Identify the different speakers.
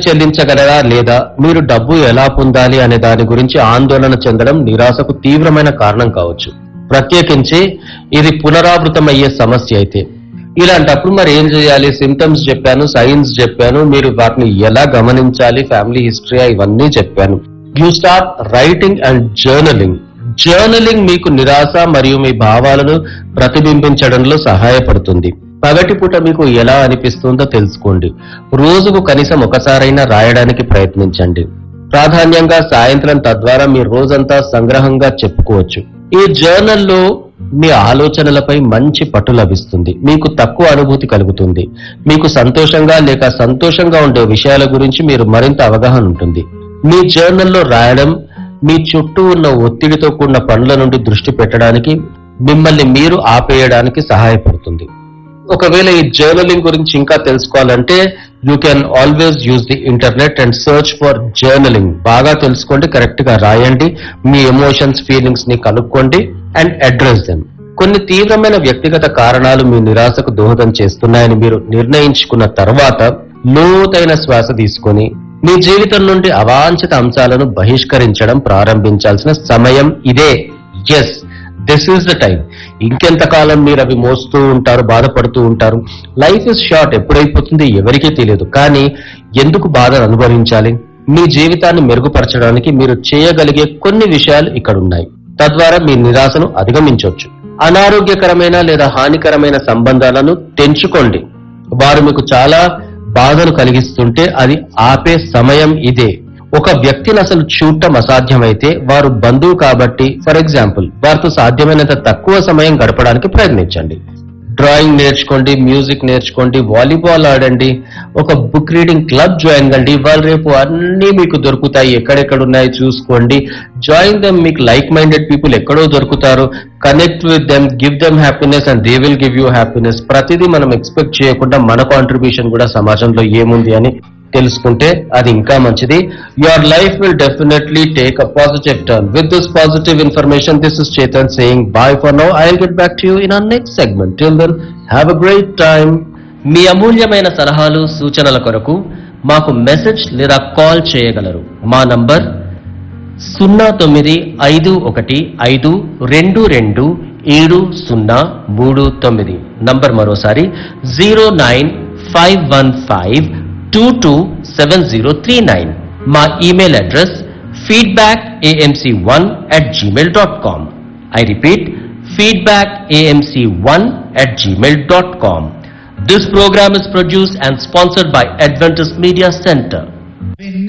Speaker 1: చెల్లించగలరా లేదా మీరు డబ్బు ఎలా పొందాలి అనే దాని గురించి ఆందోళన చెందడం నిరాశకు తీవ్రమైన కారణం కావచ్చు ప్రత్యేకించి ఇది పునరావృతమయ్యే సమస్య అయితే ఇలాంటప్పుడు మరి ఏం చేయాలి సిమ్టమ్స్ చెప్పాను సైన్స్ చెప్పాను మీరు వాటిని ఎలా గమనించాలి ఫ్యామిలీ హిస్టరీ ఇవన్నీ చెప్పాను you start writing and journaling journaling మీకు నిరాశ మరియు మీ భావాలను ప్రతిబింబించడంలో సహాయపడుతుంది పగటిపూట మీకు ఎలా అనిపిస్తుందో తెలుసుకోండి రోజుకు కనీసం ఒకసారైనా రాయడానికి ప్రయత్నించండి ప్రాధాన్యంగా సాయంత్రం తద్వారా మీ రోజంతా సంగ్రహంగా చెప్పుకోవచ్చు ఈ జర్నల్లో మీ ఆలోచనలపై మంచి పట్టు లభిస్తుంది మీకు తక్కువ అనుభూతి కలుగుతుంది మీకు సంతోషంగా లేక సంతోషంగా ఉండే విషయాల గురించి మీరు మరింత అవగాహన ఉంటుంది మీ జర్నల్లో రాయడం మీ చుట్టూ ఉన్న ఒత్తిడితో కూడిన పనుల నుండి దృష్టి పెట్టడానికి మిమ్మల్ని మీరు ఆపేయడానికి సహాయపడుతుంది ఒకవేళ ఈ జర్నలింగ్ గురించి ఇంకా తెలుసుకోవాలంటే you can always use the internet and search for journaling బాగా తెలుసుకోండి కరెక్ట్ గా రాయండి మీ ఎమోషన్స్ ఫీలింగ్స్ ని కనుక్కోండి అండ్ అడ్రస్ దెమ్ కొన్ని తీవ్రమైన వ్యక్తిగత కారణాలు మీ నిరాశకు దోహదం చేస్తున్నాయని మీరు నిర్ణయించుకున్న తర్వాత లోతైన శ్వాస తీసుకొని మీ జీవితం నుండి అవాంఛిత అంశాలను బహిష్కరించడం ప్రారంభించాల్సిన సమయం ఇదే yes this is the time ఇంకెంతకాలం మీరు అవి మోస్తూ ఉంటారు బాధపడుతూ ఉంటారు లైఫ్ ఇస్ షార్ట్ ఎప్పుడైపోతుంది ఎవరికీ తెలియదు కానీ ఎందుకు బాధను అనుభవించాలి మీ జీవితాన్ని మెరుగుపరచడానికి మీరు చేయగలిగే కొన్ని విషయాలు ఇక్కడ ఉన్నాయి తద్వారా మీ నిరాశను అధిగమించవచ్చు అనారోగ్యకరమైన లేదా హానికరమైన సంబంధాలను తెంచుకోండి వారు మీకు చాలా బాధను కలిగిస్తుంటే అది ఆపే సమయం ఇదే ఒక వ్యక్తిని అసలు చూడటం అసాధ్యమైతే వారు బంధువు కాబట్టి ఫర్ ఎగ్జాంపుల్ వారితో సాధ్యమైనంత తక్కువ సమయం గడపడానికి ప్రయత్నించండి డ్రాయింగ్ నేర్చుకోండి మ్యూజిక్ నేర్చుకోండి వాలీబాల్ ఆడండి ఒక బుక్ రీడింగ్ క్లబ్ జాయిన్ కండి ఇవాళ రేపు అన్ని మీకు దొరుకుతాయి ఎక్కడెక్కడ ఉన్నాయి చూసుకోండి జాయిన్ దెమ్ మీకు లైక్ మైండెడ్ పీపుల్ ఎక్కడో దొరుకుతారు connect with them give them happiness and they will give you happiness ప్రతిదీ మనం ఎక్స్పెక్ట్ చేయకుండా మన కాంట్రిబ్యూషన్ కూడా సమాజంలో ఏముంది అని తెలుసుకుంటే అది ఇంకా మంచిది your life will definitely take a positive turn with this positive information this is Chetan saying bye for now I get back to you in our next segment till then have a great time
Speaker 2: మీ అమూల్యమైన సలహాలు సూచనల కొరకు మాకు message లేదా call చేయగలరు మా number సున్నా తొమ్మిది ఐదు ఒకటి ఐదు రెండు రెండు ఏడు సున్నా మూడు తొమ్మిది నంబర్ మరోసారి zero nine five one five two two seven zero three nine మా email address feedback AMC one at Gmail dot com I repeat feedback amc1 at gmail.com. This program is produced and sponsored by Adventist Media Center.